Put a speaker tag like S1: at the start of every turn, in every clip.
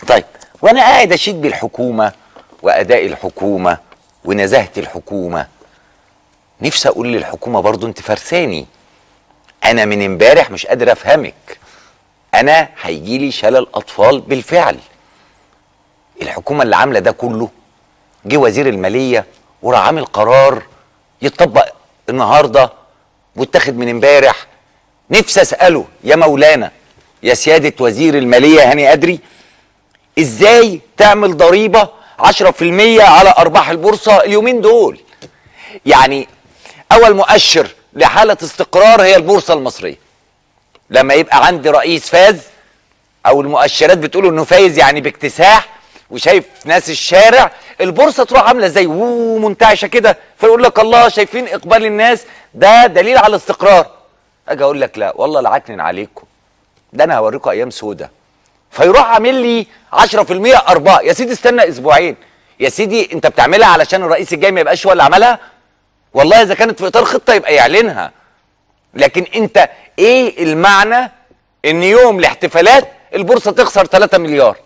S1: طيب وانا قاعد اشيد بالحكومه واداء الحكومه ونزاهه الحكومه نفسي اقول للحكومه برضو انت فرساني انا من امبارح مش قادر افهمك انا هيجي لي شلل اطفال بالفعل الحكومه اللي عامله ده كله جه وزير الماليه وراح عامل قرار يتطبق النهارده واتاخد من امبارح نفسي اساله يا مولانا يا سياده وزير الماليه هاني ادري ازاي تعمل ضريبه 10% على ارباح البورصه اليومين دول يعني اول مؤشر لحاله استقرار هي البورصه المصريه لما يبقى عندي رئيس فاز او المؤشرات بتقول انه فايز يعني باكتساح وشايف ناس الشارع البورصه تروح عامله زي وو منتعشه كده فيقول لك الله شايفين اقبال الناس ده دليل على الاستقرار اجي اقول لك لا والله العكنن عليكم ده انا هوريكم ايام سودة فيروح عامل لي 10% ارباح يا سيدي استنى اسبوعين يا سيدي انت بتعملها علشان الرئيس الجاي ما يبقاش هو اللي عملها والله اذا كانت في اطار خطه يبقى يعلنها لكن انت ايه المعنى ان يوم الاحتفالات البورصه تخسر 3 مليار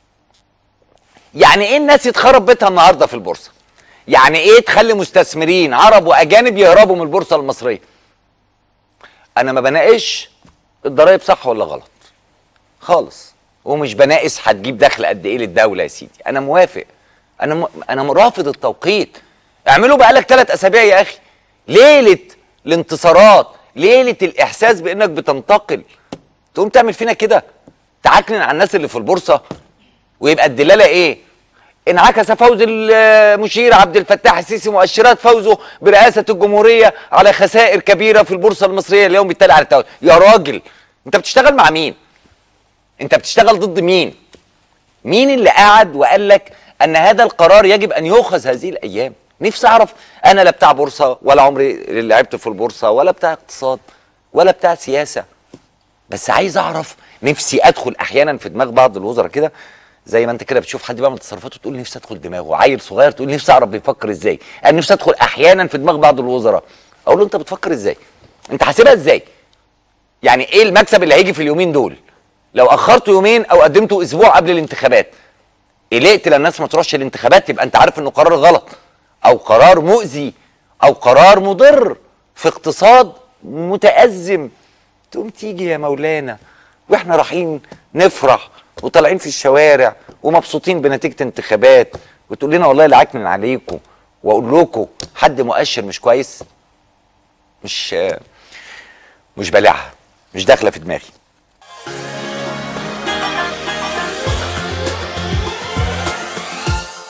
S1: يعني ايه الناس يتخرب بيتها النهارده في البورصه يعني ايه تخلي مستثمرين عرب واجانب يهربوا من البورصه المصريه انا ما بناقش الضرايب صح ولا غلط خالص ومش بناقص هتجيب دخل قد ايه للدوله يا سيدي انا موافق انا م... انا رافض التوقيت اعملوا بقالك ثلاث اسابيع يا اخي ليله الانتصارات ليله الاحساس بانك بتنتقل تقوم تعمل فينا كده تعكنن على الناس اللي في البورصه ويبقى الدلاله ايه انعكس فوز المشير عبد الفتاح السيسي مؤشرات فوزه برئاسه الجمهوريه على خسائر كبيره في البورصه المصريه اليوم التالي على التوالي يا راجل انت بتشتغل مع مين انت بتشتغل ضد مين مين اللي قعد وقال لك ان هذا القرار يجب ان يؤخذ هذه الايام نفسي اعرف انا لا بتاع بورصه ولا عمري لعبت في البورصه ولا بتاع اقتصاد ولا بتاع سياسه بس عايز اعرف نفسي ادخل احيانا في دماغ بعض الوزراء كده زي ما انت كده بتشوف حد بيعمل تصرفاته تقول نفسي ادخل دماغه عيل صغير تقول نفسي اعرف بيفكر ازاي انا نفسي ادخل احيانا في دماغ بعض الوزراء اقول له انت بتفكر ازاي انت حاسبها ازاي يعني ايه المكسب اللي هيجي في اليومين دول لو اخرته يومين او قدمته اسبوع قبل الانتخابات قلقت للناس ما تروحش الانتخابات يبقى انت عارف انه قرار غلط او قرار مؤذي او قرار مضر في اقتصاد متأزم تقوم تيجي يا مولانا واحنا رايحين نفرح وطالعين في الشوارع ومبسوطين بنتيجه انتخابات وتقول لنا والله العكنن عليكم واقول لكم حد مؤشر مش كويس مش مش بلعها مش داخله في دماغي